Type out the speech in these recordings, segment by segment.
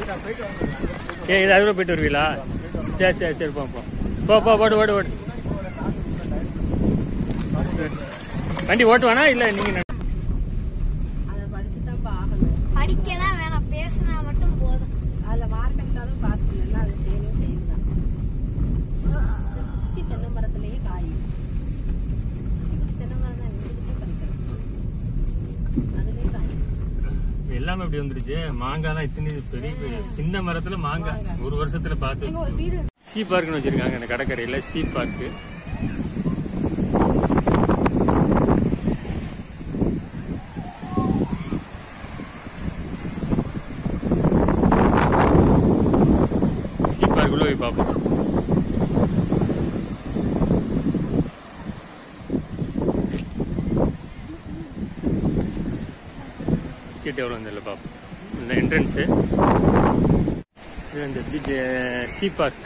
ஏ இது அதுவும் போயிட்டு வருவீங்களா சரி சரி சரி போ போ போ போ ஓடு ஓடு ஓடு வண்டி ஓட்டுவானா இல்லை நீங்கள் அதை படிச்சு தான் ஆகணும் படிக்கலாம் வேணாம் பேசினா மட்டும் போதும் அதுல மார்க் எடுத்தாலும் பாஸ் இல்லைன்னா அது தேனும் ஃபெயில் தான் குட்டி தென்னை மரத்திலேயே காய் குட்டி குட்டி தென்னை மரம் தான் இங்கிட்டு பறிக்கிறோம் அதுலயே காய் எல்லாமே இப்படி வந்துருச்சு மாங்காய்லாம் இத்தனை பெரிய பெரிய சின்ன மரத்துல மாங்காய் ஒரு வருஷத்துல பார்த்து சீ பார்க்னு வச்சிருக்காங்க அந்த கடற்கரையில சீ பார்க்கு சீ பார்க்குள்ள போய் பார்ப்போம் டிக்கெட் எவ்வளோ வந்து பார்ப்போம் இந்த என்ட்ரன்ஸு இது அந்த பீச் சீ பார்க்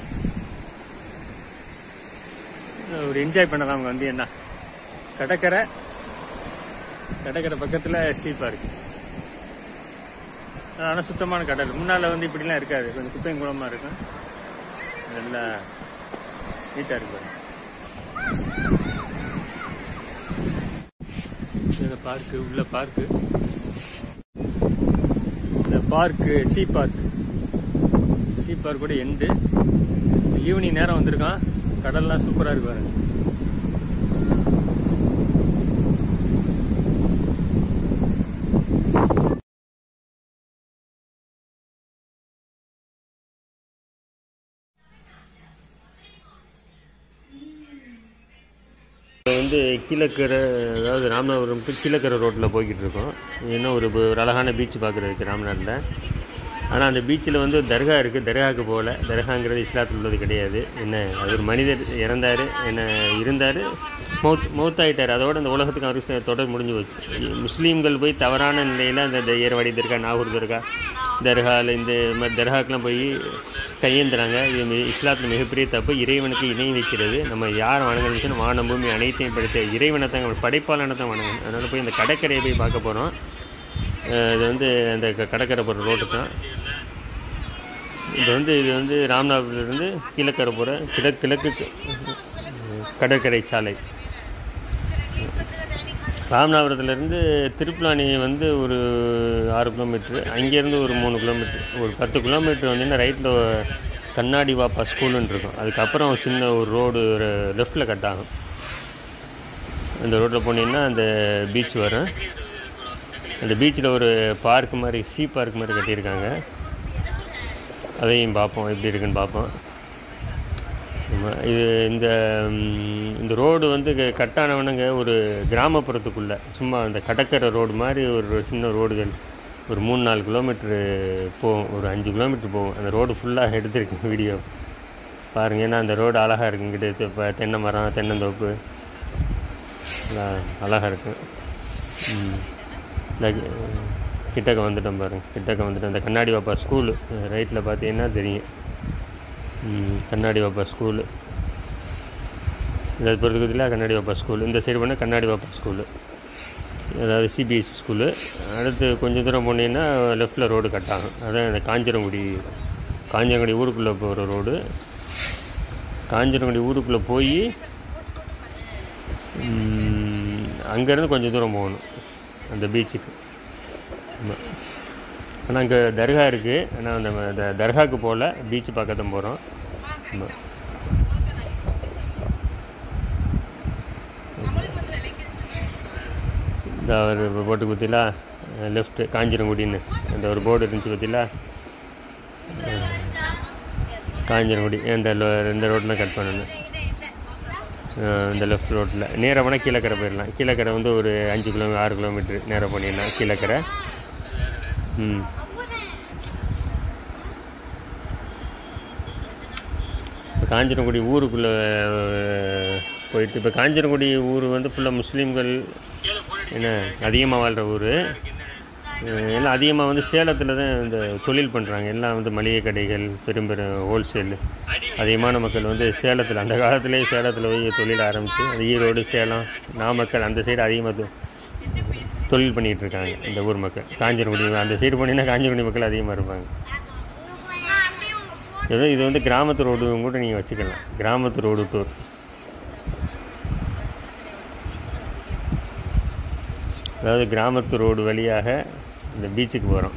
ஒரு என்ஜாய் பண்ணலாம் அவங்க வந்து என்ன கடற்கரை கடற்கரை பக்கத்தில் சீ பார்க் ஆனால் சுத்தமான கடல் முன்னால் வந்து இப்படிலாம் இருக்காது கொஞ்சம் குப்பையும் குளமாக இருக்கும் நல்லா நீட்டாக இருக்கு பாருங்க. இந்த பார்க்கு உள்ள பார்க்கு இந்த park sea park sea park கூட எண்டு ஈவினிங் நேரம் வந்திருக்கான் கடல்லாம் சூப்பராக இருக்கு பாருங்க இப்போ வந்து கீழக்கரை அதாவது ராமநாதபுரம் to கீழக்கரை ரோட்டில் போய்கிட்டு இருக்கோம் இன்னும் ஒரு ஒரு அழகான பீச் பார்க்குறதுக்கு ராமநாட்டில் ஆனால் அந்த பீச்சில் வந்து தர்கா இருக்குது தர்காவுக்கு போகல தர்காங்கிறது இஸ்லாத்தில் உள்ளது கிடையாது என்ன அது ஒரு மனிதர் இறந்தார் என்ன இருந்தார் மௌத் மௌத்தாயிட்டார் அதோட அந்த உலகத்துக்கு அவருக்கு தொடர் முடிஞ்சு போச்சு முஸ்லீம்கள் போய் தவறான நிலையில் அந்த த- ஏர்வாடி தர்கா நாகூர் தர்கா தர்காவில் இந்த மாதிரி தர்காக்கெலாம் போய் கையேந்துறாங்க இது மி- இஸ்லாத்தில் மிகப்பெரிய தப்பு இறைவனுக்கு இணை வைக்கிறது நம்ம யார் வணங்கணும்னு வானம் பூமி அனைத்தையும் படைத்த இறைவனை தான் படைப்பாளனை தான் வணங்கணும் அதனால் போய் இந்த கடற்கரையை போய் பார்க்க போகிறோம் இது வந்து அந்த க- கடற்கரை போகிற ரோட்டு தான் இது வந்து இது வந்து ராமநாதபுரத்துலேருந்து கீழக்கரை போகிற கிழக்கு கிழக்கு கடற்கரை சாலை ராமநாதபுரத்துலேருந்து திருப்புலானி வந்து ஒரு ஆறு கிலோமீட்ரு அங்கேருந்து ஒரு மூணு கிலோமீட்ரு ஒரு பத்து கிலோமீட்டர் வந்தீங்கன்னா ரைட்டில் கண்ணாடி வாப்பா ஸ்கூலுன்னு இருக்கும் அதுக்கப்புறம் சின்ன ஒரு ரோடு ஒரு லெஃப்டில் கட் ஆகும் அந்த ரோட்டில் போனீங்கன்னா அந்த பீச் வரும் அந்த பீச்சில் ஒரு பார்க் மாதிரி சீ பார்க் மாதிரி கட்டியிருக்காங்க அதையும் பார்ப்போம் எப்படி இருக்குன்னு பார்ப்போம் ஆமா, இது இந்த ம், இந்த ரோடு வந்து க- கட்டானவனுங்க ஒரு கிராமப்புறத்துக்குள்ளே சும்மா அந்த கடற்கரை ரோடு மாதிரி ஒரு சின்ன ரோடுகள் ஒரு மூணு நாலு கிலோமீட்ரு போகும் ஒரு அஞ்சு கிலோமீட்டர் போகும் அந்த ரோடு ஃபுல்லாக எடுத்திருக்கேன் வீடியோ பாருங்கள் ஏன்னா அந்த ரோடு அழகாக இருக்குங்கிட்ட இப்போ தென்னை மரம் தென்னந்தோப்பு எல்லாம் அழகாக இருக்கும் ம். இந்த கி- கிட்டக்க வந்துட்டோம் பாருங்க கிட்டக்க வந்துட்டோம் இந்த கண்ணாடி பாப்பா ஸ்கூலு ரைட்டில் பார்த்தீங்கன்னா தெரியும் ம், கண்ணாடி பாப்பா ஸ்கூலு இந்த பொறுத்துக்கத்தில் கண்ணாடி பாப்பா ஸ்கூல் இந்த சைடு பண்ணால் கண்ணாடி பாப்பா ஸ்கூலு அதாவது சிபிஎஸ்சி ஸ்கூலு அடுத்து கொஞ்சம் தூரம் போனீங்கன்னா லெஃப்ட்டில் ரோடு கட் ஆகும் அதான் இந்த காஞ்சனங்குடி காஞ்சனங்குடி ஊருக்குள்ளே போகிற ரோடு காஞ்சனங்குடி ஊருக்குள்ளே போய் அங்கேருந்து கொஞ்சம் தூரம் போகணும் அந்த பீச்சுக்கு ஆமாம் ஆனால் அங்கே தர்கா இருக்குது ஆனால் அந்த அந்த தர்காவுக்கு போகல பீச் பக்கத்தான் போகிறோம் ஆமாம் இந்த ஒரு போட்டு குத்திலா லெஃப்ட்டு காஞ்சிரங்குடின்னு அந்த ஒரு போர்டு இருந்துச்சு பார்த்தீங்களா காஞ்சிரங்குடி இந்த லோ- இந்த ரோட்டில் கட் பண்ணணும் அஹ் இந்த லெஃப்ட் ரோட்டில் நேராக போனால் கீழக்கரை போயிடலாம் கீழக்கரை வந்து ஒரு அஞ்சு கிலோ ஆறு கிலோமீட்ரு நேராக போனீங்கன்னா கீழக்கரை ம் இப்போ காஞ்சனகுடி ஊருக்குள்ளே போயிட்டு இப்போ காஞ்சனகுடி ஊர் வந்து ஃபுல்லாக முஸ்லீம்கள் என்ன அதிகமாக வாழ்கிற ஊர் எல்லாம் அதிகமாக வந்து சேலத்தில் தான் இந்த தொழில் பண்ணுறாங்க எல்லாம் வந்து மளிகை கடைகள் பெரும் பெரும் ஹோல்சேல் அதிகமான மக்கள் வந்து சேலத்தில் அந்த காலத்திலேயே சேலத்தில் போய் தொழில் ஆரம்பித்து அந்த ஈரோடு சேலம் நாமக்கல் அந்த சைடு அதிகமாக தொ- தொழில் பண்ணிகிட்டு இருக்காங்க இந்த ஊர் மக்கள் காஞ்சனகுடி அந்த சைடு போனீங்கன்னா காஞ்சனகுடி மக்கள் அதிகமாக இருப்பாங்க ஏதோ இது வந்து கிராமத்து ரோடு கூட நீங்கள் வச்சுக்கலாம் கிராமத்து ரோடு டூர் அதாவது கிராமத்து ரோடு வழியாக இந்த பீச்சுக்கு போகிறோம்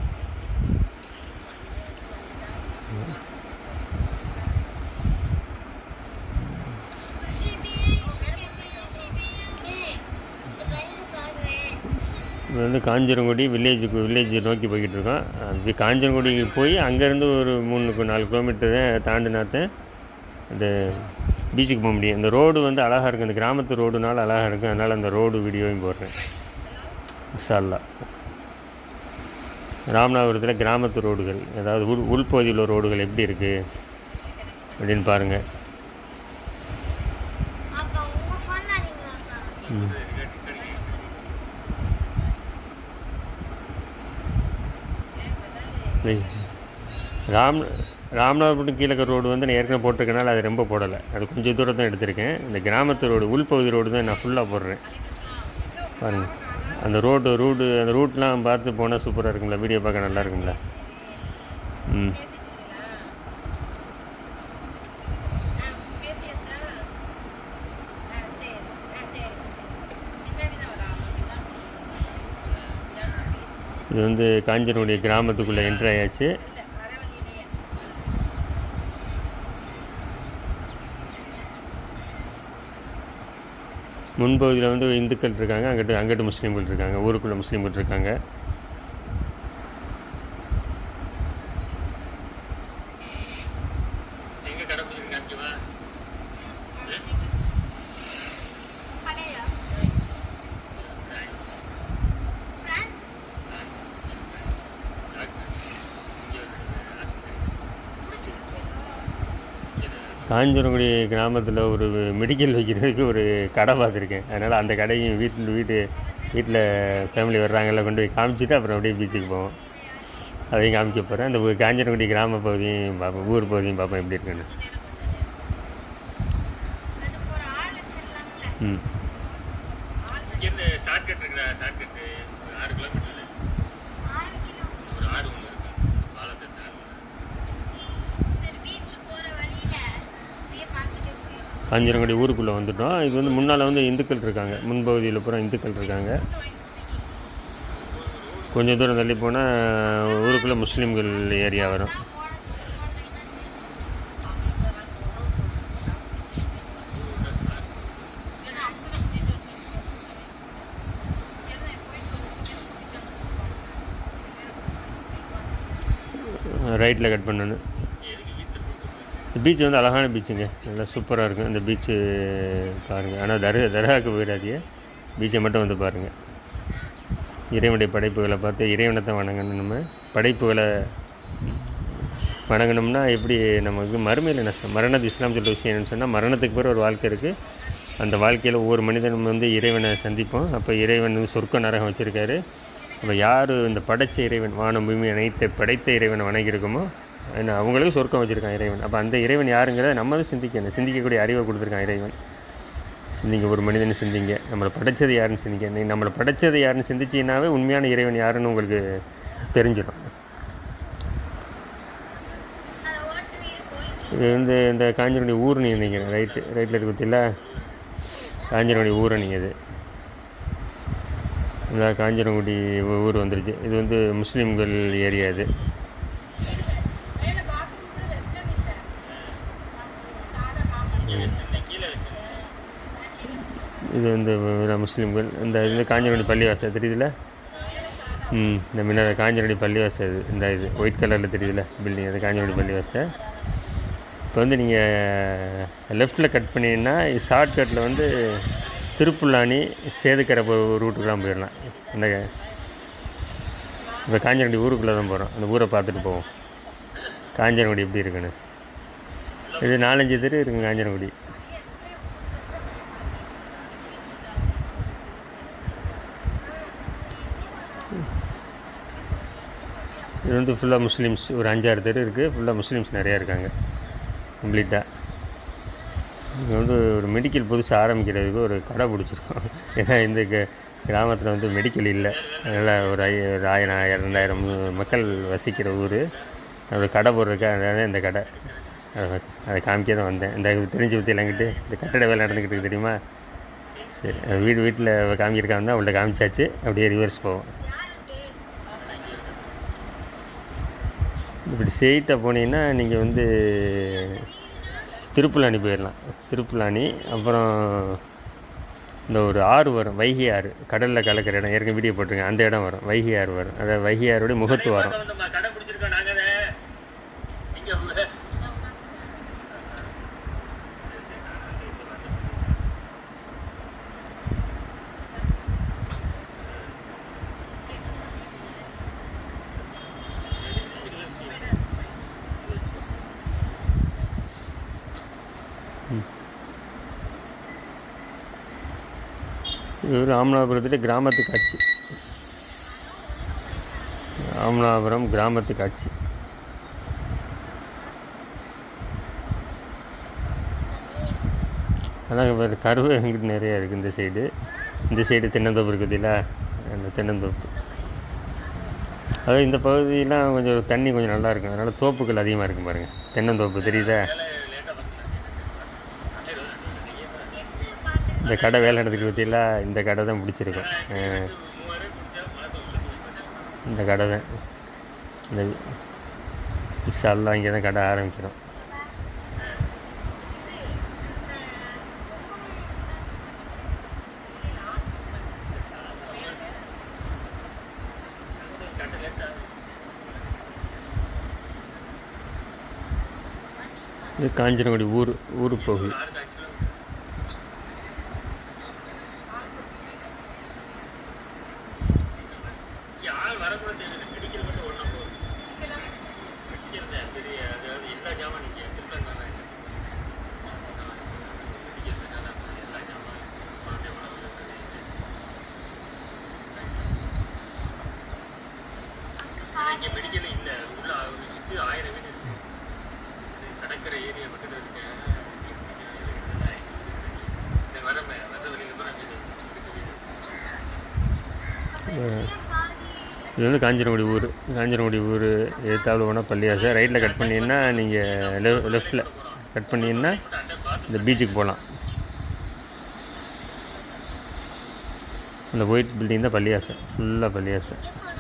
இது வந்து காஞ்சனங்குடி வில்லேஜுக்கு வில்லேஜ் நோக்கி போய்கிட்டு இருக்கோம் அது காஞ்சனங்குடிக்கு போய் அங்கேருந்து ஒரு மூணு நாலு கிலோமீட்டர் தான் தாண்டினாத்தான் இந்த பீச்சுக்கு போக முடியும் இந்த ரோடு வந்து அழகாக இருக்குது இந்த கிராமத்து ரோடுனால அழகாக இருக்குது அதனால் அந்த ரோடு வீடியோவையும் போடுறேன் இன்ஷால்லா ராமநாதபுரத்தில் கிராமத்து ரோடுகள் அதாவது உள் உள்பகுதியில் உள்ள ரோடுகள் எப்படி இருக்குது அப்படின்னு பாருங்கள் அப்பா உங்க ஃபோன் அடிங்களா ராம் ராமநாதபுரம் கீழக்க ரோடு வந்து நான் ஏற்கனவே போட்டிருக்கனால அது ரொம்ப போடலை அது கொஞ்சம் தூரம் தான் எடுத்திருக்கேன் இந்த கிராமத்து ரோடு உள்பகுதி ரோடு தான் நான் ஃபுல்லாக போடுறேன் பாருங்கள் அந்த ரோடு ரூடு அந்த ரூட்லாம் பார்த்து போனால் சூப்பராக இருக்கும்ல வீடியோ பார்க்க நல்லா இருக்கும்ல ம் இது வந்து காஞ்சனுடைய கிராமத்துக்குள்ளே என்ட்ரி ஆயாச்சு முன்பகுதியில் வந்து இந்துக்கள் இருக்காங்க அங்கிட்டு அங்கிட்டு முஸ்லீம்கள் இருக்காங்க ஊருக்குள்ளே முஸ்லீம்கள் இருக்காங்க எங்கே கடைப்பிடிச்சிருக்காங்க கடையா ஃப்ரெண்ட்ஸ் காஞ்சனகுடி கிராமத்தில் ஒரு மெடிக்கல் வைக்கிறதுக்கு ஒரு கடை பார்த்துருக்கேன் அதனால் அந்த கடையும் வீட்டில் வீட்டு வீட்டில் ஃபேமிலி வர்றாங்கல்ல கொண்டு போய் காமிச்சிட்டு அப்புறம் அப்படியே பீச்சுக்கு போவோம் அதையும் காமிக்க போகிறேன் அந்த ஊ- காஞ்சனகுடி கிராம பகுதியும் பார்ப்பேன் ஊர் பகுதியும் பார்ப்பேன் எப்படி இருக்குன்னு அதுக்கு ஒரு ஆள் வச்சிடலாம்ல ம் இங்கேருந்து ஷார்ட்கட் இருக்குடா ஷார்ட்கட்டு ஆறு கிலோமீட்டர் ஆறு கிலோ ஒரு ஆறு ஒன்று இருக்கு பாலத்தை தாண்டி சரி பீச் போற வழியில அப்படியே பார்த்துட்டு போயிடும் காஞ்சனகுடி ஊருக்குள்ளே வந்துட்டோம் இது வந்து முன்னால் வந்து இந்துக்கள் இருக்காங்க முன்பகுதியில் பூரா இந்துக்கள் இருக்காங்க கொஞ்சம் தூரம் தள்ளி போனால் ஊருக்குள்ளே முஸ்லீம்கள் ஏரியா வரும் ரைட்டில் கட் பண்ணணும் பீச் வந்து அழகான பீச்சுங்க நல்லா சூப்பராக இருக்கும் இந்த பீச்சு பாருங்கள் ஆனால் தர்கா தர்காவுக்கு போயிடாதீங்க பீச்சை மட்டும் வந்து பாருங்கள் இறைவனுடைய படைப்புகளை பார்த்து இறைவனை தான் வணங்கணும் நம்ம படைப்புகளை வணங்கணும்னா எப்படி நமக்கு மறுமையில் நஷ்டம் மரணத்து இஸ்லாம் சொல்கிற விஷயம் என்னன்னு சொன்னால் மரணத்துக்கு பிறகு ஒரு வாழ்க்கை இருக்குது அந்த வாழ்க்கையில் ஒவ்வொரு மனிதனும் வந்து இறைவனை சந்திப்போம் அப்போ இறைவன் வந்து சொர்க்க நரகம் வச்சுருக்காரு அப்போ யார் இந்த படைச்ச இறைவன் வானம் பூமி அனைத்து படைத்த இறைவனை வணங்கியிருக்கோமோ என்ன அவங்களுக்கு சொர்க்கம் வச்சுருக்கான் இறைவன் அப்போ அந்த இறைவன் யாருங்கிறத நம்ம தான் சிந்திக்கணும் சிந்திக்கக்கூடிய அறிவை கொடுத்துருக்கான் இறைவன் சிந்திங்க ஒரு மனிதனை சிந்திங்க நம்மளை படைச்சது யாருன்னு சிந்திங்க நீ நம்மளை படைச்சது யாருன்னு சிந்திச்சின்னாவே உண்மையான இறைவன் யாருன்னு உங்களுக்கு தெரிஞ்சிடும் அதை ஓட்டு வீடு கோழிக்கு இது வந்து இந்த காஞ்சனகுடி ஊரணி நினைக்கிறேன் ரைட்டு ரைட்டில் இருக்கு பற்றில காஞ்சனகுடி ஊரணி இது இந்த காஞ்சனகுடி ஊ- ஊர் வந்துருச்சு இது வந்து முஸ்லீம்கள் ஏரியா இது இது வந்து வெறும் முஸ்லீம்கள் இந்த இது காஞ்சனகுடி பள்ளிவாசல் தெரியுதுல ம் இந்த முன்ன காஞ்சனகுடி பள்ளிவாசல் இது இந்த இது ஒயிட் கலரில் தெரியுதுல பில்டிங் அது காஞ்சனகுடி பள்ளிவாசல் இப்போ வந்து நீங்கள் லெஃப்ட்டில் கட் பண்ணீங்கன்னா ஷார்ட்கட்டில் வந்து திருப்புல்லானி சேதுக்கரை போ ரூட்டுக்கெலாம் போயிடலாம் அந்த இப்போ காஞ்சனகுடி ஊருக்குள்ளே தான் போகிறோம் அந்த ஊரை பார்த்துட்டு போவோம் காஞ்சனகுடி எப்படி இருக்குன்னு இது நாலஞ்சு தெரு இருக்குங்க காஞ்சனகுடி இது வந்து ஃபுல்லாக முஸ்லீம்ஸ் ஒரு அஞ்சாறு தெரு இருக்குது ஃபுல்லாக முஸ்லீம்ஸ் நிறையா இருக்காங்க கம்ப்ளீட்டாக இங்கே வந்து ஒரு மெடிக்கல் புதுசாக ஆரம்பிக்கிறதுக்கு ஒரு கடை பிடிச்சிருக்கோம் ஏன்னா இந்த க- கிராமத்தில் வந்து மெடிக்கல் இல்லை அதனால் ஒரு ஐ ஒரு ஆயிரம் ஆயிரம் ரெண்டாயிரம் மக்கள் வசிக்கிற ஊர் ஒரு கடை போடுறக்கா அதான் இந்த கடை அதை அதை காமிக்க தான் வந்தேன் இந்த தெரிஞ்சு பற்றி இல்லாங்கிட்டு இந்த கட்டட வேலை நடந்துக்கிட்டு இருக்கு தெரியுமா சரி அது வீடு வீட்டில் காமிக்கிறக்காக தான் அவள்கிட்ட காமிச்சாச்சு அப்படியே ரிவர்ஸ் போவோம் இப்படி ஸ்ட்ரெயிட்டாக போனீங்கன்னா நீங்கள் வந்து திருப்புலானி போயிடலாம் திருப்புலானி அப்புறம் இந்த ஒரு ஆறு வரும் வைகை ஆறு கடலில் கலக்கிற இடம் ஏற்கனவே வீடியோ போட்டிருக்கேன் அந்த இடம் வரும் வைகை ஆறு வரும் அதாவது வைகை ஆறுடைய முகத்து வரும் வந்தோம்மா, கடை பிடிச்சிருக்கோம் நாங்க அதை. இங்க உள்ள- சரி, சரி, நான் வந்து இங்க வரேன். இது ஒரு ராமநாதபுரத்தில் கிராமத்து காட்சி ராமநாதபுரம் கிராமத்து காட்சி அதான் வேறு கருவு எங்கிட்ட நிறையா இருக்குது இந்த சைடு இந்த சைடு தென்னந்தோப்பு இருக்குதுல்ல அந்த தென்னந்தோப்பு அதாவது இந்த பகுதியெலாம் கொஞ்சம் தண்ணி கொஞ்சம் நல்லா இருக்கும் அதனால் தோப்புகள் அதிகமாக இருக்கும் பாருங்கள் தென்னந்தோப்பு தெரியுதா இந்த கடை வேலை நடந்துட்டு பற்றியில இந்த கடை தான் பிடிச்சிருக்கும் ஆ. இந்த கடை தான் இந்த விஷாலாம் இங்கே தான் கடை ஆரம்பிக்கிறோம் இது காஞ்சனகுடி ஊர் ஊர் பகுதி இங்க ஆள் வரக்கூட தேவையில்லை. பிடிக்கிறது மட்டும் ஒண்ணா போதும். பிடிக்கிறது பெரிய, அதாவது எல்லா ஜாமான் இங்க வச்சிருக்காங்க தானே. பிடிக்கிறதுனால எல்லா ஜாமான் குழந்தை உணவு இருக்குது. ஆனா இங்க மெடிக்கல் இல்ல உள்ள ஒரு சுத்தி ஆயிரம் வீடு இருக்கு இது கடற்கரை ஏரியா பக்கத்துல இருக்கு இந்த வர வர வழியில பூரா வீடு இருக்கு வீடு இது வந்து காஞ்சனகுடி ஊர் காஞ்சனகுடி ஊர் எதிர்த்தாவில் போனால் பள்ளியாசை ரைட்டில் கட் பண்ணீங்கன்னா நீங்கள் லெ லெஃப்ட்டில் கட் பண்ணீங்கன்னா இந்த பீச்சுக்கு போகலாம் அந்த ஒயிட் பில்டிங் தான் பள்ளியாசை ஃபுல்லாக பள்ளியாசை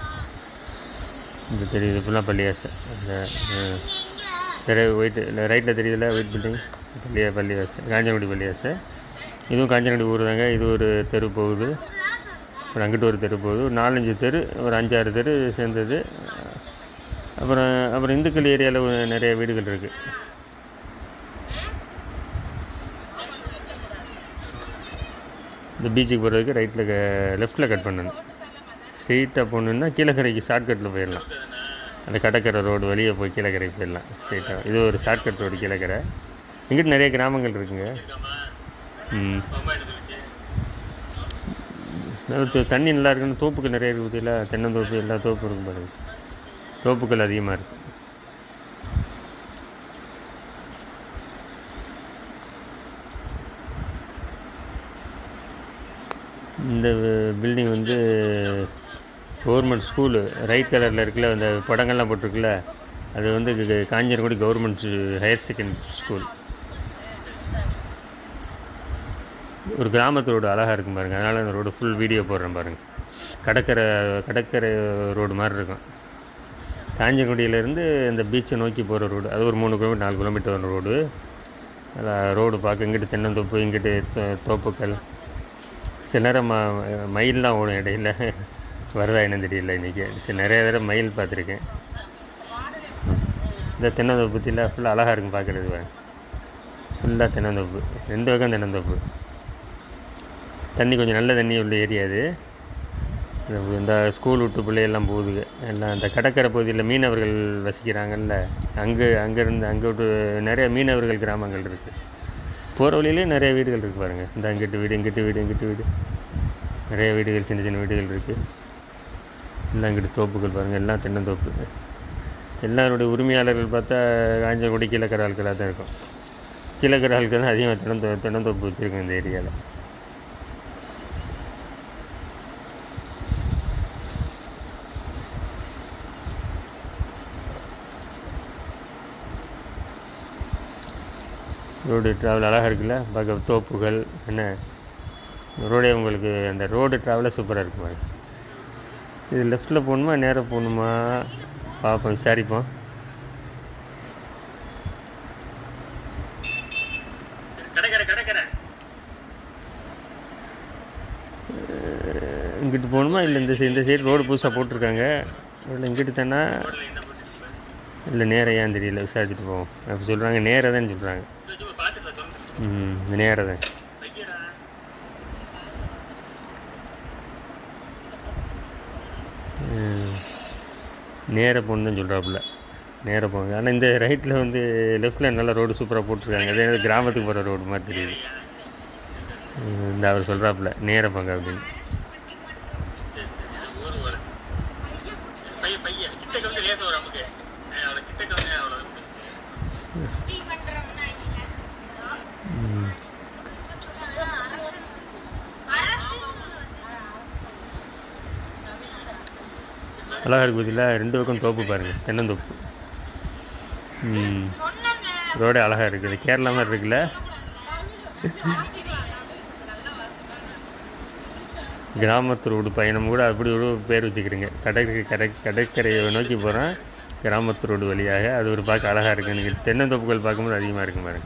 இந்த தெரியுது ஃபுல்லாக பள்ளியாசை அந்த தெரிய ஒயிட் இல்லை ரைட்டில் தெரியுதுல ஒயிட் பில்டிங் பள்ளியா பள்ளியாசை காஞ்சனகுடி பள்ளியாசை இதுவும் காஞ்சனகுடி ஊர் தாங்க இது ஒரு தெரு போகுது அப்புறம் அங்கிட்டு ஒரு தெரு போகுது ஒரு நாலஞ்சு தெரு ஒரு அஞ்சாறு தெரு சேர்ந்தது அப்புறம் அப்புறம் இந்துக்கள் ஏரியாவில் நிறைய வீடுகள் இருக்குது இந்த பீச்சுக்கு போகிறதுக்கு ரைட்டில் லெஃப்ட்டில் கட் பண்ணணும் ஸ்ட்ரெயிட்டாக போகணுன்னா கீழக்கரைக்கு ஷார்ட்கட்டில் போயிடலாம் அந்த கடற்கரை ரோடு வழியே போய் கீழக்கரைக்கு போயிடலாம் ஸ்ட்ரெயிட்டாக இது ஒரு ஷார்ட்கட் ரோடு கீழக்கரை இங்கிட்டு நிறைய கிராமங்கள் இருக்குங்க ம் அம்மா என்ன சொல்லுச்சு அதாவது தண்ணி நல்லா இருக்குன்னு தோப்புகள் நிறைய இருக்குது இல்லை தென்னந்தோப்பு எல்லா தோப்பும் இருக்கும் பாருங்க தோப்புகள் அதிகமாக இருக்கு இந்த பில்டிங் வந்து கவர்மெண்ட் ஸ்கூலு ரைட் கலரில் இருக்குல்ல அந்த படங்கள்லாம் போட்டிருக்குல்ல அது வந்து க- Kanchanakudi government higher secondary school ஒரு கிராமத்து ரோடு அழகாக இருக்கும் பாருங்கள் அதனால் அந்த ரோடு ஃபுல் வீடியோ போடுறேன் பாருங்கள் கடற்கரை கடற்கரை ரோடு மாதிரி இருக்கும் காஞ்சங்குடியிலேருந்து இந்த பீச்சை நோக்கி போகிற ரோடு அது ஒரு மூணு கிலோமீட்டர் நாலு கிலோமீட்டர் வர ரோடு அதில் ரோடு பார்க்க இங்கிட்டு தென்னந்தோப்பு இங்கிட்டு தோ- தோப்புக்கள் சில நேரம் ம- மயில்லாம் ஓடும் இடையில வருதா என்னன்னு தெரியல இன்றைக்கி சரி நிறைய தடவை மயில் பார்த்துருக்கேன் இந்த தென்னந்தோப்பு பற்றியில் ஃபுல்லாக அழகாக இருக்கும் பார்க்குறது ஃபுல்லாக தென்னந்தோப்பு ரெண்டு பக்கம் தென்னந்தோப்பு தண்ணி கொஞ்சம் நல்ல தண்ணி உள்ள ஏரியா அது இந்த- இந்த ஸ்கூல் விட்டு பிள்ளையெல்லாம் போகுதுங்க எல்லாம் இந்த கடற்கரை பகுதியில் மீனவர்கள் வசிக்கிறாங்கல்ல அங்கே அங்கேருந்து அங்கே விட்டு நிறைய மீனவர்கள் கிராமங்கள் இருக்குது போகிற வழியிலே நிறைய வீடுகள் இருக்குது பாருங்கள் இந்த அங்கிட்டு வீடு இங்கிட்டு வீடு இங்கிட்டு வீடு நிறைய வீடுகள் சின்ன சின்ன வீடுகள் இருக்குது எல்லாம் இங்கிட்டு தோப்புகள் பாருங்கள் எல்லாம் தென்னந்தோப்பு எல்லாருடைய உரிமையாளர்கள் பார்த்தா காஞ்சங்குடி கீழக்கரை ஆட்களாக தான் இருக்கும் கீழக்கரை ஆட்கள் தான் அதிகமாக தென்னந்தோ தென்னந்தோப்பு வச்சுருக்கோம் இந்த ஏரியாவில் ரோடு ட்ராவல் அழகாக இருக்குல்ல பார்க்க தோப்புகள் என்ன ரோடே உங்களுக்கு அந்த ரோடு ட்ராவலே சூப்பராக இருக்கு பாருங்க இது லெஃப்ட்டில் போகணுமா நேராக போகணுமா பார்ப்போம் விசாரிப்போம் கடற்கரை கடற்கரை இங்கிட்டு போகணுமா இல்லை இந்த சைடு இந்த சைடு ரோடு புதுசாக போட்டிருக்காங்க இல்லை இங்கிட்டு தானே ரோட்ல என்ன போட்டுட்டு இல்லை நேரம் ஏன் தெரியல விசாரிச்சுட்டு போவோம் அப்போ சொல்கிறாங்க நேராக தான் சொல்கிறாங்க சும்மா பார்த்துட்டு சொல்லுங்க ம் நேராக தான் வைக்கடா நேராக போகணுன்னு தான் சொல்கிறாப்புல நேராக போங்க ஆனால் இந்த ரைட்டில் வந்து லெஃப்ட்டில் நல்லா ரோடு சூப்பராக போட்டிருக்காங்க அதே மாதிரி கிராமத்துக்கு போகிற ரோடு மாதிரி தெரியுது ம், இந்த அவர் சொல்கிறாப்புல நேராக போங்க அப்படின்னு சரி சரி இது ஊர் வர பையன் பையன் கிட்டக்க வந்து லேச வரும் நமக்கு அவ்வளோ கிட்டக்க வந்து அவ்வளோ நீதிமன்றம்னா இல்ல இப்ப சொல்றாங்க அரசு அரசு வந்துச்சு அழகாக இருக்கு பார்த்தீங்களா ரெண்டு பக்கம் தோப்பு பாருங்கள் தென்னந்தோப்பு ம் சொன்னேன்ல ரோடே அழகாக இருக்குது கேரளா மாதிரி இருக்குல்ல கிராமத்து ரோடு பயணம் கூட அப்படி ஒரு பேர் வச்சுக்கிறீங்க கடற்கரை கடை கடற்கரையை நோக்கி போகிறோம் கிராமத்து ரோடு வழியாக அது ஒரு பார்க்க அழகாக இருக்குது எனக்கு தென்னந்தோப்புகள் பார்க்கும்போது அதிகமாக இருக்கும் பாருங்க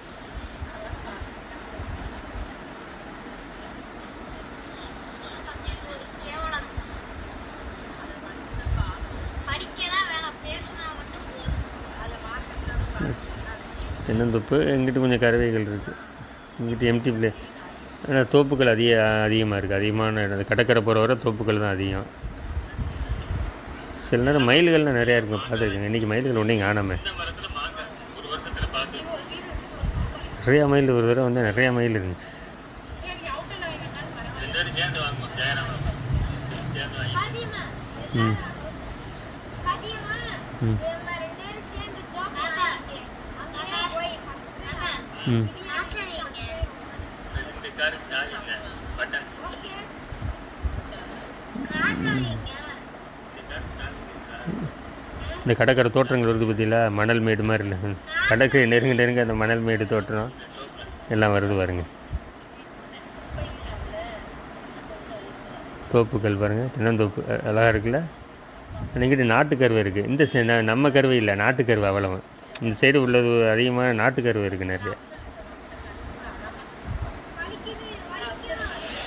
கேவலம் படிக்கலாம் வேணாம் பேசினா மட்டும் போதும் அதை மாற்றக்கூடாது தென்னந்தோப்பு எங்கிட்ட கொஞ்சம் கறவைகள் இருக்குது இங்கிட்ட எம்டி பிளே ஆனால் தோப்புகள் அதிக அதிகமாக இருக்குது அதிகமான இடம் அந்த கடற்கரை போகிற வரை தோப்புகள் தான் அதிகம் சில நேரம் மயில்கள்லாம் நிறையா இருக்கும் பார்த்துருக்கேங்க இன்றைக்கி மயில்கள் ஒன்றையும் காணாமல் இந்த மரத்துல மாங்காய் ஒரு வருஷத்துல பார்த்து நிறையா மயில் ஒரு தடவை வந்து நிறையா மயில் இருந்துச்சு ரெண்டு பேரும் சேர்ந்து வாங்குவோம் ஜெயராமன் சேர்ந்து வாங்கி பாத்தியமா ம் பாத்தியமா ம் நம்ம ரெண்டு பேரும் சேர்ந்து தோப்பு வாங்கிட்டு அங்கே போய் ஃபர்ஸ்ட் ம் ஆச்சரியங்க இந்த காரு சார்ஜ் இல்லை பட்டன் ஓகே ஆச்சரியங்க இந்த காரு சார்ஜ் இல்லை இந்த கடற்கரை தோற்றங்கள் வருது பார்த்தீங்களா மணல் மேடு மாதிரி இல்லை கடற்கரை நெருங்க நெருங்க அந்த மணல் மேடு தோற்றம் எல்லாம் வருது பாருங்க தோப்புகள் பாருங்கள் தென்னந்தோப்பு அ- அழகா இருக்குல்ல அன்றைக்கிட்ட நாட்டு கருவை இருக்குது இந்த சை- ந- நம்ம கருவை இல்லை நாட்டு கருவை அவ்வளவு இந்த சைடு உள்ளது அதிகமான நாட்டு கருவை இருக்குது நிறைய வலிக்குது வலிக்குது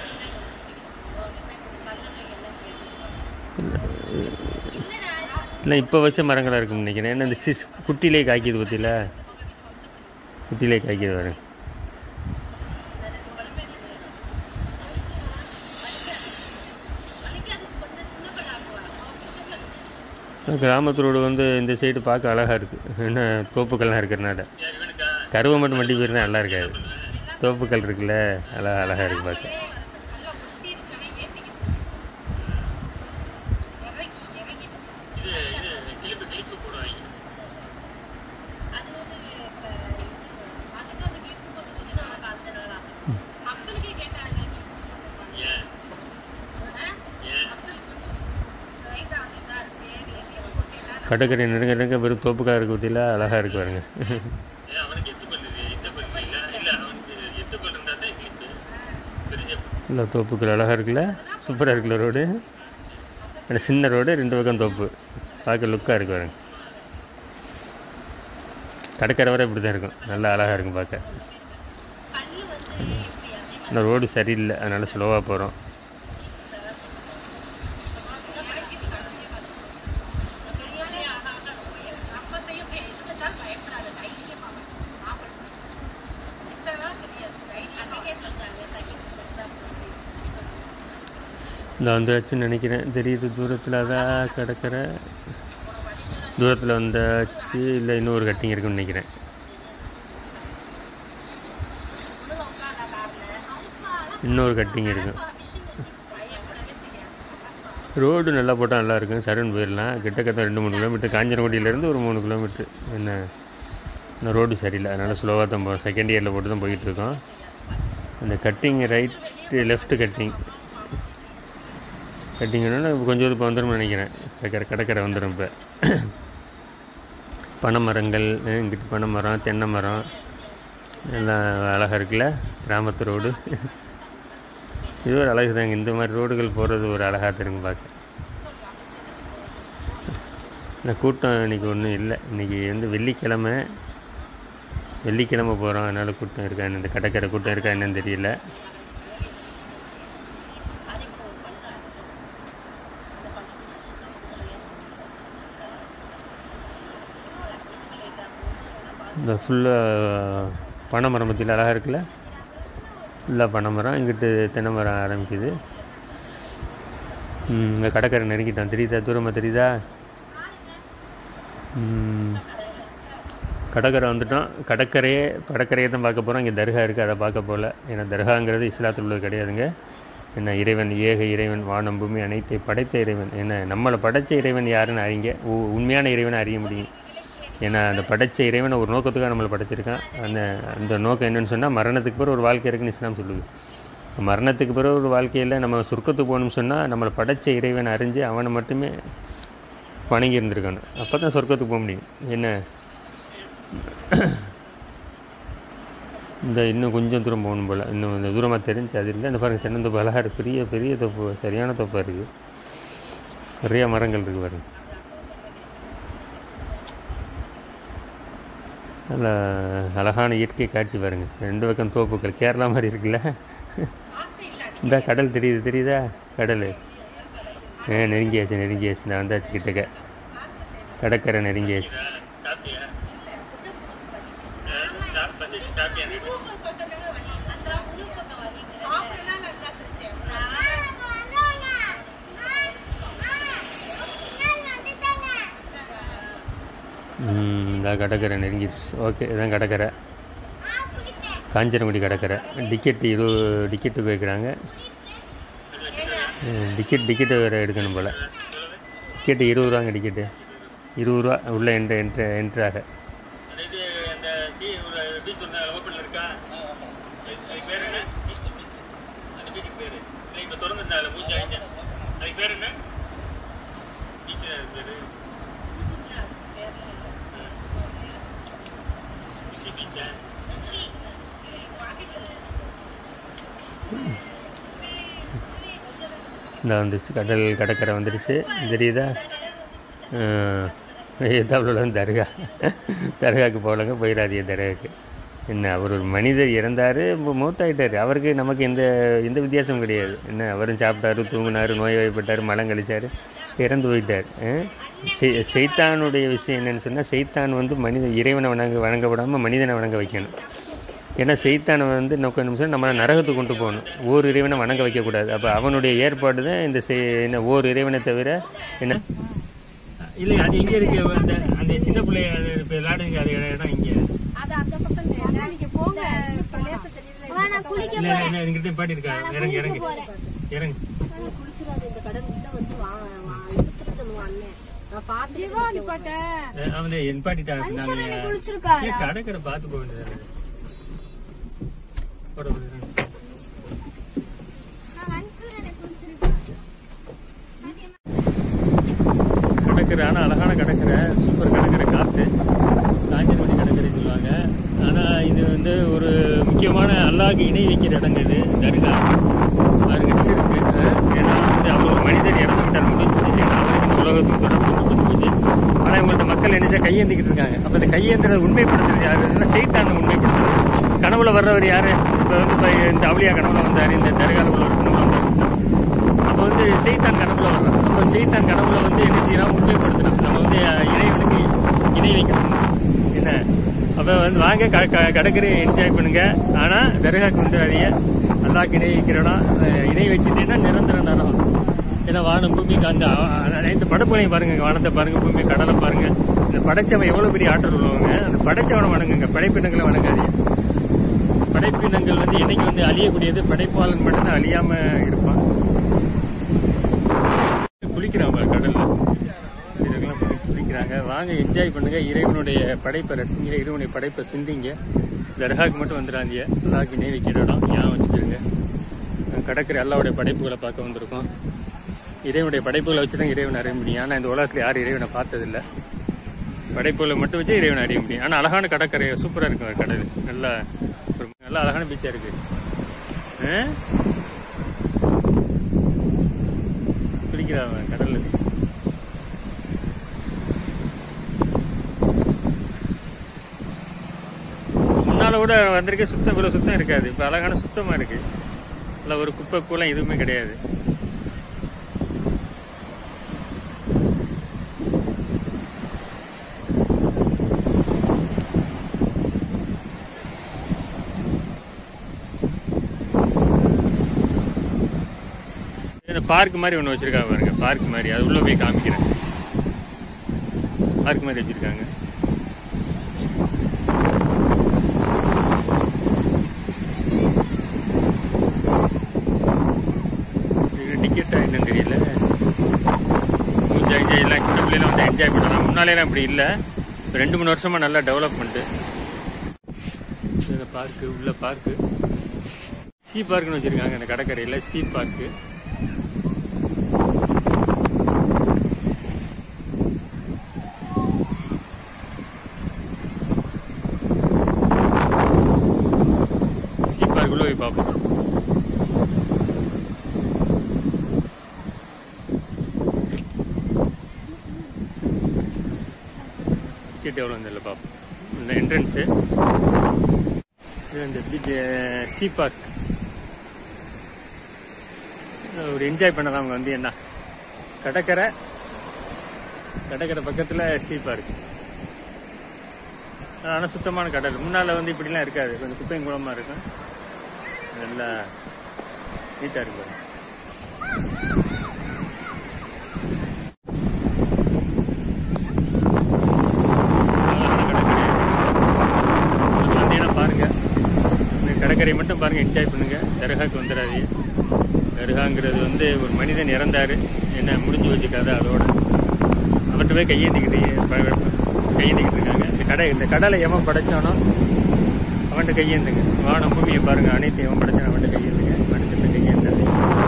இல்லை இப்போ வச்ச மரங்களாக இருக்குன்னு நினைக்கிறேன் ஏன்னா இந்த சிஸ் குட்டிலே காய்க்குது பற்றியில குட்டிலே காய்க்குது பாருங்க கிராமத்து ரோடு வந்து இந்த சைடு பார்க்க அழகாக இருக்குது என்ன தோப்புக்கள்லாம் இருக்கிறனால யார் இவனுக்கா கருவை மட்டும் மண்டி போயிருந்தா நல்லா இருக்காது தோப்புக்கள் இருக்குல்ல அழகா அழகாக இருக்குது பார்க்க இது இது கிளிப்பு கிளிப்பு போடுவாங்க ஏன் ஏன் கடற்கரை நெருங்க நெருங்க வெறும் தோப்புக்காக இருக்குது பற்றியில அழகாக இருக்கு பாருங்க ஏன் அவனுக்கு எத்து பண்ணுது எத்து பண்ணு இல்லை இல்லை அவனுக்கு எத்து பண்ணு இருந்தால் தான் கிளிப்பு பெரிய இல்லை தோப்புக்கள் அழகாக இருக்குல்ல சூப்பராக இருக்குல்ல ரோடு அந்த சின்ன ரோடு ரெண்டு பக்கம் தோப்பு பார்க்க லுக்காக இருக்கு பாருங்க கடற்கரை வரை இப்படி தான் இருக்கும் நல்லா அழகாக இருக்கும் பார்க்க இந்த ரோடு சரியில்லை அதனால் ஸ்லோவாக போகிறோம் இந்த வந்தாச்சுன்னு நினைக்கிறேன் தெரியுது தூரத்தில் அதான் கடற்கரை தூரத்தில் வந்தாச்சு இல்லை இன்னும் ஒரு கட்டிங் இருக்குன்னு நினைக்கிறேன் இன்னொரு கட்டிங் இருக்கும் ரோடு நல்லா போட்டால் நல்லா இருக்கும் சரண் போயிடலாம் கிட்டத்தட்ட ரெண்டு மூணு கிலோமீட்டர் காஞ்சனகுடியிலேருந்து ஒரு மூணு கிலோமீட்டர் என்ன இந்த ரோடு சரியில்லை அதனால் ஸ்லோவாக தான் போகிறோம் செகண்ட் இயரில் போட்டு தான் போயிட்டு இருக்கோம் அந்த கட்டிங் ரைட்டு லெஃப்ட் கட்டிங் கட்டிங்கன்னா கொஞ்சம் இப்போ வந்துடும் நினைக்கிறேன் கடற்கரை கடற்கரை வந்துடும் இப்போ பனை மரங்கள் அஹ் இங்கிட்டு பனை மரம் தென்னை மரம் எல்லாம் அழகாக இருக்குல்ல கிராமத்து ரோடு இது ஒரு அழகு தாங்க இந்த மாதிரி ரோடுகள் போகிறது ஒரு அழகாக தெரியுங்க பார்க்க இந்த கூட்டம் இன்னைக்கு ஒன்றும் இல்லை இன்னைக்கு வந்து வெள்ளிக்கிழமை வெள்ளிக்கிழமை போகிறோம் அதனால் கூட்டம் இருக்கா என்ன இந்த கடற்கரை கூட்டம் இருக்கா என்னன்னு தெரியல இந்த ஃபுல்லாக பனை மரம் பற்றியில் அழகாக இருக்குல்ல ஃபுல்லாக பனை மரம் இங்கிட்டு தென்னை மரம் ஆரம்பிக்குது ம், இங்க கடற்கரை நெருங்கிட்டோம் தெரியுதா தூரமாக தெரியுதா ம், கடற்கரை வந்துட்டோம் கடற்கரையே கடற்கரையை தான் பார்க்க போகிறோம் இங்கே தர்கா இருக்குது அதை பார்க்க போகல ஏன்னா தர்காங்கிறது இஸ்லாத்தில் உள்ளது கிடையாதுங்க என்ன இறைவன் ஏக இறைவன் வானம் பூமி அனைத்தை படைத்த இறைவன் என்ன நம்மளை படைத்த இறைவன் யாருன்னு அறிங்க உ- உண்மையான இறைவனை அறிய முடியும் ஏன்னா அந்த படைத்த இறைவனை ஒரு நோக்கத்துக்காக நம்மளை படைச்சிருக்கான் அந்த அந்த நோக்கம் என்னன்னு சொன்னால் மரணத்துக்கு பிறகு ஒரு வாழ்க்கை இருக்குன்னு இஸ்லாம் சொல்லுது மரணத்துக்கு பிறகு ஒரு வாழ்க்கையில் நம்ம சொர்க்கத்துக்கு போகணும்னு சொன்னால் நம்மளை படைத்த இறைவனை அறிஞ்சு அவனை மட்டுமே வணங்கி இருந்திருக்கணும் அப்போ தான் சொர்க்கத்துக்கு போக முடியும் என்ன இந்த இன்னும் கொஞ்சம் தூரம் போகணும் போல் இன்னும் இந்த தூரமாக தெரிஞ்சு அது இல்லை இந்த பாருங்கள் தென்னந்தோப்பு அழகாக இருக்குது பெரிய பெரிய தோப்பு சரியான தோப்பாக இருக்குது நிறைய மரங்கள் இருக்குது பாருங்க நல்ல அழகான இயற்கை காட்சி பாருங்க ரெண்டு பக்கம் தோப்புகள் கேரளா மாதிரி இருக்குல்ல இந்த கடல் தெரியுது தெரியுதா கடல் ஆ நெருங்கியாச்சு நெருங்கியாச்சு நான் வந்தாச்சு கிட்டக்க கடற்கரை நெருங்கியாச்சு சாப்பிட்டியா சாப் பசிச்சு சாப்பிட்டியா நீ? ம், இந்த கடற்கரை நெருங்கிடுச்சு ஓகே இதான் கடற்கரை காஞ்சனகுடி கடற்கரை டிக்கெட் இருபது டிக்கெட்டு போய்க்கிறாங்க டிக்கெட் டிக்கெட்டு வேறு எடுக்கணும் போல் டிக்கெட்டு இருபது ரூபாங்க டிக்கெட்டு இருபது ரூபா உள்ளே என்ட்ரு என்ட்ரு என்ட்ராக அந்த இது அந்த பீ ஒரு பீச் ஒன்று ஓப்பனில் இருக்கா அது அது பேர் என்ன பீச் பீச் அந்த பீச்சுக்கு பேர் இல்லை இப்போ திறந்துருந்தால மூஞ்சி ஆயிட்டேன் அதுக்கு பேர் என்ன பீச் தான் அது பேர் குஷி பீச்சா இந்த வந்துச்சு கடல் கடற்கரை வந்துடுச்சு தெரியுதா எதாவில் வந்து தர்கா தர்காவுக்கு போகலங்க போயிடாதீங்க தர்காவுக்கு என்ன அவர் ஒரு மனிதர் இறந்தார் மூத்தாயிட்டார் அவருக்கு நமக்கு எந்த எந்த வித்தியாசமும் கிடையாது என்ன அவரும் சாப்பிட்டாரு தூங்கினார் நோய்வாய்ப்பட்டார் மலம் கழிச்சார் இறந்து போயிட்டார் அஹ்? செய்- செய்தானுடைய விஷயம் என்னன்னு சொன்னால் செய்தான் வந்து மனித இறைவனை வணங்க வணங்க விடாமல் மனிதனை வணங்க வைக்கணும் ஏன்னா செய்தானை வந்து நோக்க நிமிஷம் நம்மளை நரகத்துக்கு கொண்டு போகணும் ஓர் இறைவனை வணங்க வைக்கக்கூடாது அப்போ அவனுடைய ஏற்பாடு தான் இந்த செய் என்ன ஓர் இறைவனை தவிர என்ன இல்லை அது எங்கே இருக்கு அந்த அந்த சின்ன பிள்ளைய அது இப்போ விளாடுங்க அது இடம் இங்கே அது அந்த பக்கம் இந்த- நீங்க போங்க இப்ப லேசா தெரியுதுல, இந்த பக்கம் வர. இல்லை என்ன இங்கிட்ட பாட்டி இருக்கா இறங்கு இறங்கு இறங்கு ஆனா குளிச்சிடாது இந்த கடல் உள்ள வந்து வா வா இழுத்துட்டு சொல்லுவான் அண்ணன் நான் பார்த்துட்டு அஹ் அவன் என் பாட்டிட்டா நாங்கள் குளிச்சிருக்காரா? ஏய், கடற்கரை பார்த்து போக வேண்டியது போட போகிறேன் கடற்கரை ஆனால் அழகான கடற்கரை சூப்பர் கடற்கரை காற்று காஞ்சனமணி கடற்கரை சொல்லுவாங்க ஆனால் இது வந்து ஒரு முக்கியமான அல்லாஹ்க்கு இணை வைக்கிற இடங்க இது தர்கா பாருங்க சிறுக்கு அஹ், ஏன்னா வந்து அவர் ஒரு மனிதர் இறந்து விட்டார் முடிஞ்சு ஏன்னா அவருக்கு இந்த உலகத்துக்கு தொடர்பு முடிஞ்சு போச்சு ஆனால் இவங்கள்ட்ட மக்கள் என்ன கையேந்திக்கிட்டு இருக்காங்க அப்போ இந்த கையேந்திரதை உண்மைப்படுத்துறது யாரு செய்தான உண்மைப்படுத்துறது கனவுல வர்றவர் யாரு இப்போ வந்து இப்போ இந்த அவளியா கனவுல வந்தார் இந்த தர்காவில் உள்ளவர் கனவுல வந்தார் அப்போ வந்து செய்தான் கனவுல வர்றான் அப்போ செய்தான் கனவுல வந்து என்ன செய்யலாம் உண்மைப்படுத்தணும் நம்ம வந்து அஹ், இறைவனுக்கு இணை வைக்கணும் என்ன அப்போ வந்து வாங்க க க- கடற்கரையை என்ஜாய் பண்ணுங்க ஆனால் தர்காக்கு வந்து அதிக அல்லாக்கு இணை வைக்கிறோம் இணை வச்சுட்டேன்னா நிரந்தர நரம் ஏன்னா வானம் பூமிக்கு அந்த அ- அ- இந்த படப்புகளையும் பாருங்க வானத்தை பாருங்க பூமி கடலை பாருங்க இந்த படைச்சவன் எவ்வளோ பெரிய ஆற்றல் உள்ளவங்க அந்த படைச்சவனை வணங்குங்க படைப்பினங்களை வணங்காதீங்க படைப்பினங்கள் வந்து என்னைக்கு வந்து அழியக்கூடியது படைப்பாளன் மட்டும்தான் அழியாம இருப்பான் குளிக்கிறான் பாரு கடல்ல இதுக்கெல்லாம் போய் குளிக்கிறாங்க வாங்க என்ஜாய் பண்ணுங்க இறைவனுடைய படைப்பை ரசிங்க இறைவனுடைய படைப்பை சிந்திங்க தர்காக்கு மட்டும் வந்துடாதீங்க அல்லாஹ்க்கு நெய் வைக்கிற இடம் ஞாபகம் வச்சுக்கிறோங்க கடற்கரை அல்லாவுடைய படைப்புகளை பார்க்க வந்திருக்கோம் இறைவனுடைய படைப்புகளை வச்சு தான் இறைவன் அறிய முடியும் ஆனால் இந்த உலகத்தில் யாரும் இறைவனை பார்த்ததில்லை படைப்புகளை மட்டும் வச்சு இறைவனை அறிய முடியும் ஆனால் அழகான கடற்கரை சூப்பராக இருக்கும் கடல் நல்லா ஒரு நல்லா அழகான பீச்சாக இருக்கு ஆ? குளிக்கிறான் அவன் கடல்ல முன்னால கூட வந்திருக்க சுத்தம் இவ்வளோ சுத்தம் இருக்காது இப்போ அழகான சுத்தமாக இருக்கு இல்லை ஒரு குப்பை கூலம் எதுவுமே கிடையாது இந்த பார்க் மாதிரி ஒன்று வச்சிருக்காங்க பாருங்க பார்க் மாதிரி அது உள்ள போய் காமிக்கிறேன் பார்க் மாதிரி வச்சிருக்காங்க இது டிக்கெட்டா என்னன்னு தெரியல என்ஜாய் என்ஜாய் எல்லாம் சின்ன பிள்ளைலாம் வந்து என்ஜாய் பண்ணலாம் முன்னாலேலாம் இப்படி இல்லை இப்போ ரெண்டு மூணு வருஷமா நல்லா டெவலப்மெண்ட்டு இந்த பார்க்கு உள்ள பார்க்கு சி பார்க்குன்னு வச்சிருக்காங்க அந்த கடற்கரையில் சி பார்க்கு சி பார்க்குள்ள போய் பார்ப்போம் டிக்கெட் எவ்வளோ தெரியல பார்ப்போம் இந்த என்ட்ரன்ஸு இது இந்த பீச் சி பார்க் ஒரு என்ஜாய் பண்ணலாம் அவங்க வந்து என்ன கடற்கரை கடற்கரை பக்கத்தில் சி பார்க் ஆனால் சுத்தமான கடல் முன்னால் வந்து இப்படிலாம் இருக்காது கொஞ்சம் குப்பையும் குளமாக இருக்கும் நல்லா நீட்டாக இருக்கு பாருங்க. அழகான கடற்கரை. வந்து வந்தீங்கன்னா பாருங்க இந்த கடற்கரை மட்டும் பாருங்க என்ஜாய் பண்ணுங்க தர்காக்கு வந்துடாதீங்க தர்காங்கிறது வந்து ஒரு மனிதன் இறந்தாரு என்ன முடிஞ்சு வச்சு கதை அதோட அவர்கிட்ட போய் கையேந்திக்கிட்டு ப- கையேந்திக்கிட்டு இருக்காங்க இந்த கடை இந்த கடலை எவன் படைச்சானோ அவன்கிட்ட கையேந்துங்க வானம் பூமியை பாருங்க அனைத்து எவன் படைச்சானோ அவன்கிட்ட கையேந்துங்க மனுஷன் கையேந்தாது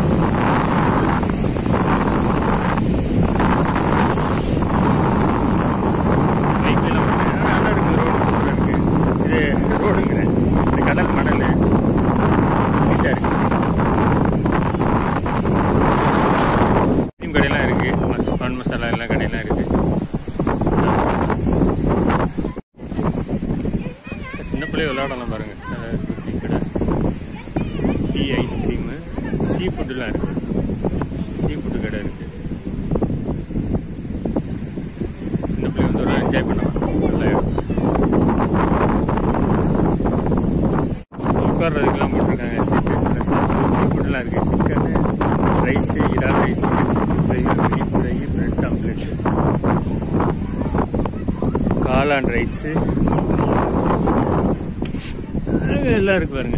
பைக்லாம் ஓட்டுறேன். ஆனா நல்லா இருக்கு ரோடு சூப்பராக இருக்கு இது ரோடுங்கிறேன் இந்த கடல் மணல் நீட்டாக இருக்கு மீன் கடையெல்லாம் இருக்கு மஸ் பான் மசாலா எல்லாம் கடையெல்லாம் இருக்கு சின்ன பிள்ளை விளையாடலாம் பாருங்க அஹ் டீ கடை டீ ஐஸ்கிரீமு சீ ஃபுட்டுலாம் இருக்கு சீ ஃபுட்டு கடை இருக்கு சின்ன பிள்ளை வந்து ஒரு என்ஜாய் பண்ணலாம் நல்ல இடம் உட்கார்றதுக்கெல்லாம் போட்டிருக்காங்க சீட்டு சாப்பிட்டு சீ ஃபுட்டுலாம் இருக்கு சிக்கனு ரைஸு இறா rice sixty five beef fry bread omelette காளான் ரைஸு எல்லாம் இருக்கு பாருங்க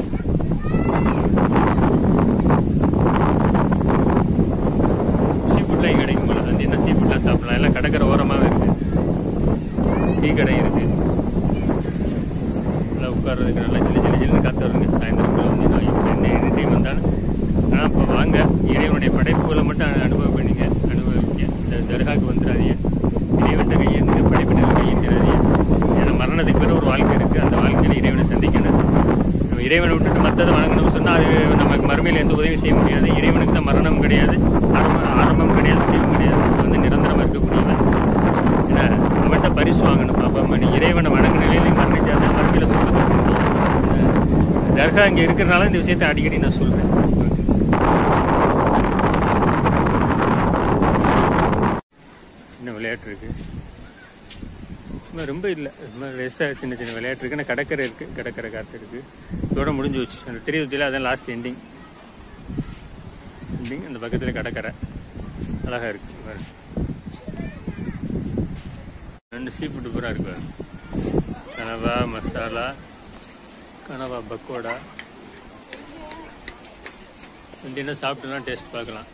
சீ ஃபுட்லாம் இங்கே கிடைக்கும் போல வந்து என்ன சீ ஃபுட்லாம் சாப்பிடலாம் எல்லாம் கடற்கரை ஓரமாகவே இருக்கு டீ கடை இருக்கு எல்லாம் உட்கார்றதுக்கு நல்லா ஜில்லு ஜில்லு ஜில்லுன்னு காற்று வருங்க சாயந்தரத்தில் வந்து நான் இப்போ என்ன எனி டைம் வந்தாலும் ஆனால் இப்போ வாங்க இறைவனுடைய படைப்புகளை மட்டும் அனு- அனுபவம் பண்ணிங்க அனுபவிக்க இந்த தர்காவுக்கு வந்துடாதீங்க இறைவன்கிட்ட கையேந்துங்க படைப்பினர் கையேந்திராதீங்க ஏன்னா மரணத்துக்கு பிறகு ஒரு வாழ்க்கை இருக்குது அந்த வாழ்க்கையில் இறைவனை சந்திக்கணும் நம்ம இறைவனை விட்டுட்டு மற்றதை வணங்கணும்னு சொன்னால் அது நமக்கு மறுமையில் எந்த உதவியும் செய்ய முடியாது இறைவனுக்கு தான் மரணம் கிடையாது ஆரம்பம் ஆரம்பம் கிடையாது முடிவும் கிடையாது அது வந்து நிரந்தரமாக இருக்கக்கூடியவன் ஏன்னா அவன்கிட்ட பரிசு வாங்கணும் அப்போ நீ இறைவனை வணங்க நிலையில மரணிச்சா தான் மறுமையில் சொல்றது தர்கா இங்கே இருக்கிறனால இந்த விஷயத்தை அடிக்கடி நான் சொல்கிறேன் சின்ன விளையாட்டு இருக்கு சும்மா ரொம்ப இல்லை சும்மா லேசாக சின்ன சின்ன விளையாட்டு இருக்கு ஆனால் கடற்கரை இருக்கு கடற்கரை காற்று இருக்கு இதோட முடிஞ்சு வச்சு அந்த திருவத்தியில் அதான் லாஸ்ட் எண்டிங் எண்டிங் அந்த பக்கத்தில் கடற்கரை அழகா இருக்கு பாருங்க. ரெண்டு சீ ஃபுட்டு பூரா இருக்கு பாருங்க. கனவா மசாலா கனவா பக்கோடா என்ன சாப்பிட்டுலாம் டேஸ்ட் பார்க்கலாம்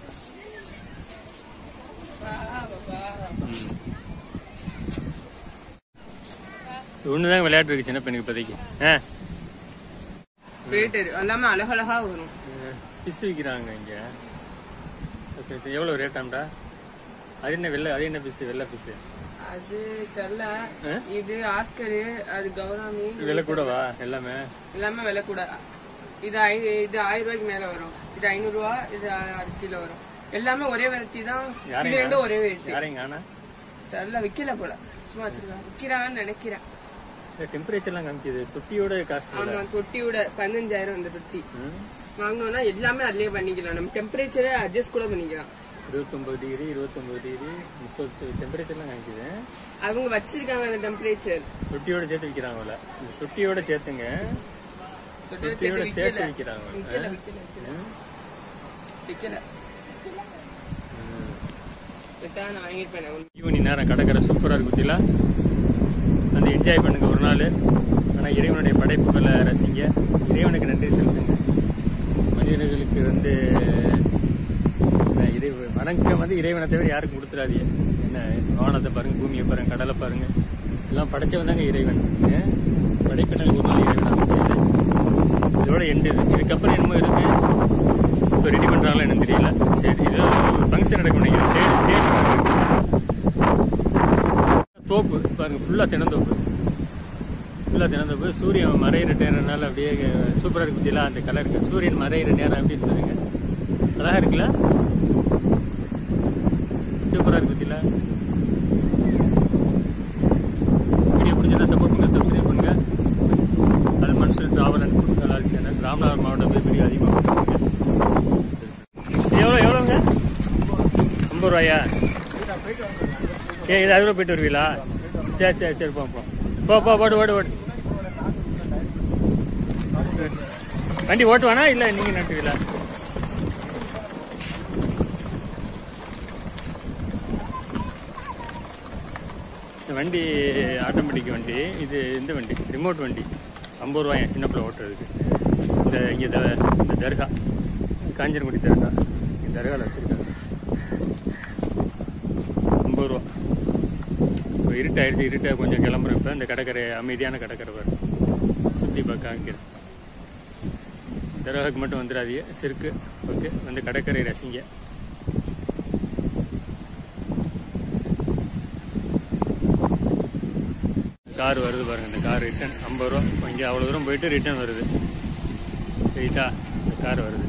ம். இது ஒண்ணுதான் விளையாட்டு இருக்கு சின்ன பெண்ணுக்கு இப்போதைக்கு ஆ ரேட் எல்லாமே அழகழகா வரும் ஃபிஷ் விற்கிறாங்க இங்கே சரி, சரி, எவ்வளோ ரேட்டாம்டா அது என்ன வெள்ளை அது என்ன ஃபிஷ் வெள்ளை ஃபிஷ் அது தெரியல ஆ? இது ஆஸ்கரு அது கௌராமி விலை கூடவா எல்லாமே எல்லாமே விலை கூட இது ஐ இது ஆயிரம் ரூபாய்க்கு மேல வரும் இது ஐநூறு ரூபா இது அது கிலோ வரும் எல்லாமே ஒரே வெரைட்டி தான் இது யாரையும் ரெண்டும் ஒரே வெரைட்டி யாரையும் காணா தெரியல விக்கல போல சும்மா வச்சிருக்காங்க விக்கிறாங்கன்னு நினைக்கிறேன் டெம்பரேச்சர்லாம் காமிக்குது தொட்டியோட காசு ஆமா தொட்டியோட பதினஞ்சாயிரம் அந்த தொட்டி வாங்கினோம்னா எல்லாமே அதுலயே பண்ணிக்கலாம் நம்ம டெம்பரேச்சரை அட்ஜஸ்ட் கூட பண்ணிக்கலாம் இருபத்தொம்பது டிகிரி இருபத்தொம்பது டிகிரி முப்பது டெம்பரேச்சர்லாம் காமிக்குது அவங்க வச்சிருக்காங்க அந்த டெம்பரேச்சர் தொட்டியோட சேர்த்து விற்கிறாங்கல்ல இந்த தொட்டியோட சேர்த்துங்க தொட்டியோட தொட்டியோட சேர்த்து சேர்த்து விக்கல விற்கிறாங்க விக்கல விக்கல விக்கல விக்கல இதான் நான் வாங்கியிருப்பேன் ஈவினிங் நேரம் கடற்கரை சூப்பராக இருக்கு குத்திலா வந்து என்ஜாய் பண்ணுங்க ஒரு நாள் ஆனால் இறைவனுடைய படைப்புகளை ரசிங்க இறைவனுக்கு நன்றி செலுத்துங்க மனிதர்களுக்கு வந்து என்ன, இறை வணங்க வந்து இறைவனை தவிர யாருக்கும் கொடுத்துடாதீங்க என்ன வானத்தை பாருங்க பூமியை பாருங்க கடலை பாருங்க எல்லாம் படைச்சவன் தாங்க இறைவன் ஏன்? படைப்பினால் ஒரு நாள் இறைவன் முடியாது இதோட எண்டு இது இதுக்கப்புறம் என்னமோ இருக்கு இப்போ ரெடி பண்ணுறாங்களா என்னன்னு தெரியல சரி இது ஃபங்க்ஷன் நடக்கும் நினைக்கிறேன் ஸ்டேஜ் ஸ்டேஜ் தோப்பு பாருங்க ஃபுல்லாக தினந்தோப்பு ஃபுல்லாக தினந்தோப்பு சூரியன் மறையிற நேரம்னால அப்படியே சூப்பராக இருக்கு பத்தியில அந்த கலருக்கு சூரியன் மறையிற நேரம் எப்படி இருந்ததுங்க அழகா இருக்குல்ல சூப்பராக இருக்கு பத்தியில வீடியோ பிடிச்சதா சப்போர்ட் பண்ணுங்க சப்ஸ்கிரைப் பண்ணுங்க அது மனுஷன் டிராவல் அண்ட் ஃபுட் கலால் சேனல் ராமநாதபுரம் மாவட்டம் பெரிய அதிகமாக எவ்வளோ எவ்வளோங்க ஐம்பது ரூபாயா ஏ இது அதுவும் போயிட்டு வருவீங்களா சரி சரி சரி போ போ போ போ ஓடு ஓடு ஓடு வண்டி ஓட்டுவானா இல்லை நீங்கள் நட்டுவீங்களா இந்த வண்டி ஆட்டோமேட்டிக் வண்டி இது இந்த வண்டி ரிமோட் வண்டி ஐம்பது ரூபாயா சின்ன பிள்ளை ஓட்டுறதுக்கு இந்த இங்கே த இந்த தர்கா காஞ்சனகுடி தர்கா இந்த தர்காவில் வச்சுருக்காங்க ஐம்பது ரூபா இப்போ இருட்டாயிடுச்சு இருட்டை கொஞ்சம் கிளம்புறேன் இப்போ இந்த கடற்கரை அமைதியான கடற்கரை பாரு சுற்றி பார்க்க காமிக்கிறேன் தர்காவுக்கு மட்டும் வந்துடாதீங்க சிறுக்கு ஓகே வந்து கடற்கரை ரசிங்க கார் வருது பாருங்க இந்த கார் ரிட்டன் ஐம்பது ரூபா இங்கே அவ்வளோ தூரம் போயிட்டு ரிட்டன் வருது ரைட்டா இந்த கார் வருது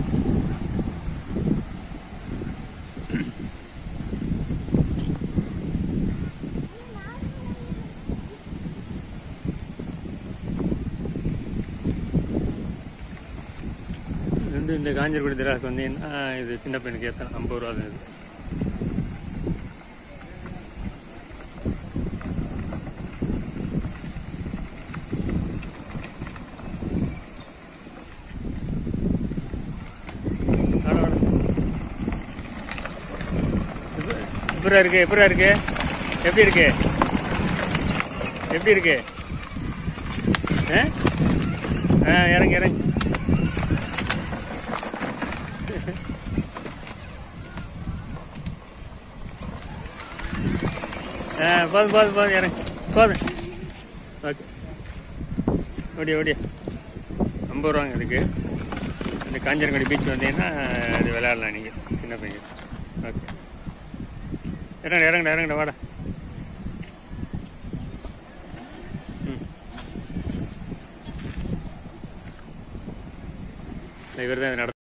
இது வந்து இந்த காஞ்சர்குடி திராக்கு வந்தீங்கன்னா இது சின்ன பையனுக்கு ஏற்றணும் ஐம்பது ரூபா தான் இது வாடா, வாடா. எப்ப- எப்படிடா இருக்கு எப்படிடா இருக்கு எப்படி இருக்கு எப்படி இருக்கு ஆ? ஆ இறங்க இறங்க ஆ போதும் போதும் போதும் இறங்க போதும் ஓகே ஓடியா ஓடியா ஐம்பது ரூபாங்க இதுக்கு இந்த காஞ்சனகுடி பீச் வந்தீங்கன்னா அது விளையாடலாம் நீங்கள் சின்ன பையன் ஓகே இறங்க இறங்கடா இறங்கடா வாடா ம் இவர் தான் நட